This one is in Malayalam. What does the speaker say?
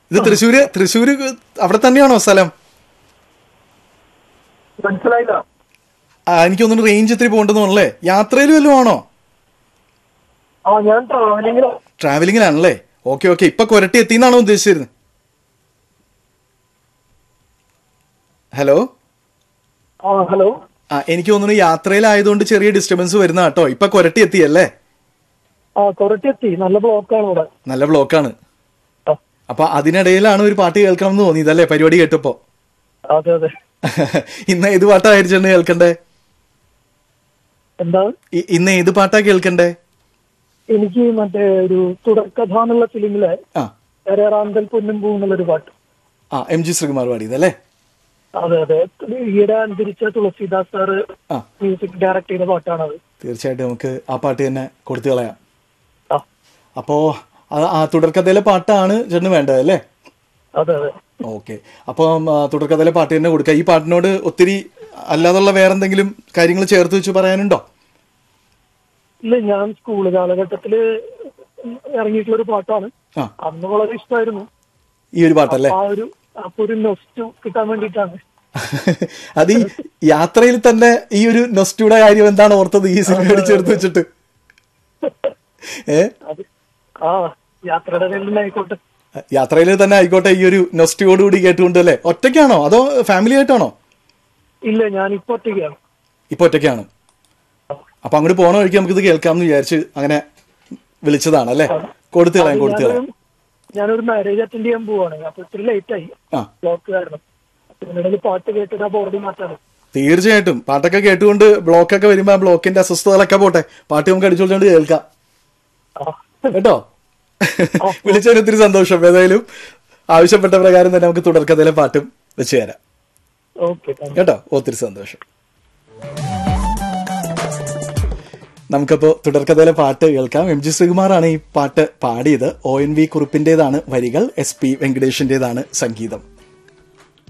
ഇത് തൃശ്ശൂര് തൃശ്ശൂര് അവിടെ തന്നെയാണോ സ്ഥലം മനസ്സിലായില്ല ആ, എനിക്ക് തോന്നുന്നു റേഞ്ച് ഇത്തിരി പോകണ്ടെന്നല്ലേ യാത്രയിൽ വല്ലതും ആണോ ആ ഞാൻ ട്രാവലിംഗിലോ ട്രാവലിംഗിലാണല്ലേ ഓക്കെ ഓക്കെ ഇപ്പൊ കൊരട്ടി എത്തിന്നാണോ ഉദ്ദേശിച്ചിരുന്നത് ഹലോ ആ ഹലോ ആ എനിക്ക് തോന്നുന്നു യാത്രയിലായതുകൊണ്ട് ചെറിയ ഡിസ്റ്റർബൻസ് വരുന്ന കേട്ടോ ഇപ്പൊ കൊരട്ടി എത്തിയല്ലേ ആ കൊറട്ടെത്തി നല്ല ബ്ലോക്കാണ് ഇവിടെ നല്ല ബ്ലോക്കാണ് ആ, അപ്പൊ അതിനിടയിലാണ് ഒരു പാട്ട് കേൾക്കണം എന്ന് തോന്നിയതല്ലേ പരിപാടി കേട്ടപ്പോ അതെ അതെ ഇന്ന് ഏത് പാട്ടായിരിച്ചു കേൾക്കണ്ടേ എന്താ ഇ- ഇന്ന് ഏത് പാട്ടാ കേൾക്കണ്ടേ എനിക്ക് മറ്റേ ഒരു തുടർക്കഥ എന്നുള്ള ഫിലിമിലെ ആ കരറാന്തൽ പൊന്നും പൂ എന്നുള്ളൊരു പാട്ട് ആ എം ജി ശ്രീകുമാർ പാടിയതല്ലേ അതെ അതെ ഈയിടെ അന്തരിച്ച തുളസിദാസ് സാറ് ആ മ്യൂസിക് ഡയറക്ട് ചെയ്ത പാട്ടാണത് തീർച്ചയായിട്ടും നമുക്ക് ആ പാട്ട് തന്നെ കൊടുത്തു കളയാം ആ അപ്പോ ആ- ആ തുടർക്കഥയിലെ പാട്ടാണ് ചേട്ടന് വേണ്ടത് അല്ലേ അതെ അതെ ഓക്കെ അപ്പം ആ, തുടർക്കഥയിലെ പാട്ട് തന്നെ കൊടുക്കുക ഈ പാട്ടിനോട് ഒത്തിരി അല്ലാതുള്ള വേറെന്തെങ്കിലും കാര്യങ്ങൾ ചേർത്ത് വെച്ച് പറയാനുണ്ടോ ഇല്ല ഞാൻ സ്കൂൾ കാലഘട്ടത്തില് ഇറങ്ങിയിട്ടുള്ള ഒരു പാട്ടാണ് ആ അന്ന് വളരെ ഇഷ്ടമായിരുന്നു ഈ ഒരു പാട്ടല്ലേ ആ ഒരു അപ്പൊ ഒരു നൊസ്റ്റു കിട്ടാൻ വേണ്ടിയിട്ടാണ് അത് ഈ യാത്രയിൽ തന്നെ ഈ ഒരു നൊസ്റ്റിയുടെ കാര്യം എന്താണ് ഓർത്തത് ഈ സിനിമയോട് ചേർത്ത് വെച്ചിട്ട് ഏ അത് ആ യാത്രയുടെ തന്നെ ആയിക്കോട്ടെ യാത്രയിൽ തന്നെ ആയിക്കോട്ടെ ഈ ഒരു നൊസ്റ്റിയോടുകൂടി കേട്ടുകൊണ്ട് അല്ലേ ഒറ്റയ്ക്കാണോ അതോ ഫാമിലി ആയിട്ടാണോ ഇല്ല ഞാൻ ഇപ്പൊ ഒറ്റയ്ക്കാണ് ഇപ്പൊ ഒറ്റയ്ക്കാണ് അപ്പൊ അങ്ങോട്ട് പോണ വഴിക്ക് നമുക്ക് ഇത് കേൾക്കാമെന്ന് വിചാരിച്ച് അങ്ങനെ വിളിച്ചതാണ് അല്ലേ കൊടുത്തു കളയാം കൊടുത്തു കളയാം ഞാനൊരു- ഞാനൊരു മാരേജ് അറ്റൻഡ് ചെയ്യാൻ പോവാണ് അപ്പൊ ഇത്തിരി ലേറ്റ് ആയി ആ ബ്ലോക്ക് കാരണം അപ്പൊ ഇതിനിടയിൽ പാട്ട് കേട്ടിട്ട് ആ ബോർഡിൽ മാറ്റാണ് തീർച്ചയായിട്ടും പാട്ടൊക്കെ കേട്ടുകൊണ്ട് ബ്ലോക്കൊക്കെ വരുമ്പോ ആ ബ്ലോക്കിന്റെ അസ്വസ്ഥതകളൊക്കെ പോട്ടെ പാട്ട് നമുക്ക് അടിച്ചുകൊണ്ടുകൊണ്ട് കേൾക്കാം ആ കേട്ടോ വിളിച്ചതിന് ഒത്തിരി സന്തോഷം ഏതായാലും ആവശ്യപ്പെട്ട പ്രകാരം തന്നെ നമുക്ക് തുടർക്കഥയിലെ പാട്ടും വെച്ച് തരാം ഓക്കെ താങ്ക് കേട്ടോ ഒത്തിരി സന്തോഷം നമുക്കപ്പോ തുടർക്കഥയിലെ പാട്ട് കേൾക്കാം എം ജി ശ്രീകുമാറാണ് ഈ പാട്ട് പാടിയത് ഒ എൻ വി കുറുപ്പിന്റേതാണ് വരികൾ എസ് പി വെങ്കടേഷിന്റേതാണ് സംഗീതം